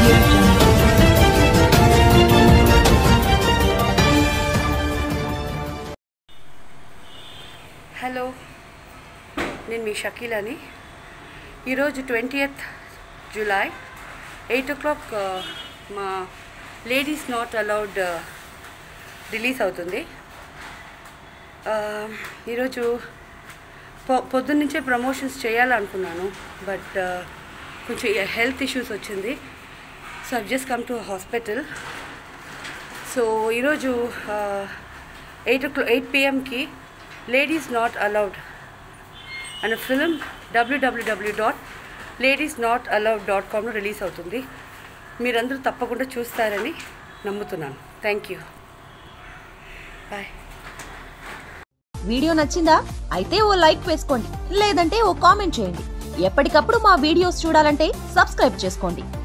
audio jungle. Hello నేను మీ షకీలని ఈరోజు twentieth July eight o'clock మా లేడీస్ నాట్ అలౌడ్ రిలీజ్ అవుతుంది ఆ, ఈరోజు పొ పొద్దున్నుంచే ప్రమోషన్స్ చేయాలనుకున్నాను బట్ కొంచెం హెల్త్ ఇష్యూస్ వచ్చింది so I've just come to hospital so ఈరోజు ఎయిట్ ఓ క్లా ఎయిట్ పిఎంకి లేడీస్ నాట్ అలౌడ్ అనే ఫిలిం డబ్ల్యూడబ్ల్యూడబ్ల్యూ dot ladies not allowed dot కామ్లో రిలీజ్ అవుతుంది మీరందరూ తప్పకుండా చూస్తారని నమ్ముతున్నాను థ్యాంక్ యూ బాయ్ వీడియో నచ్చిందా అయితే ఓ లైక్ వేసుకోండి లేదంటే ఓ కామెంట్ చేయండి ఎప్పటికప్పుడు మా వీడియోస్ చూడాలంటే సబ్స్క్రైబ్ చేసుకోండి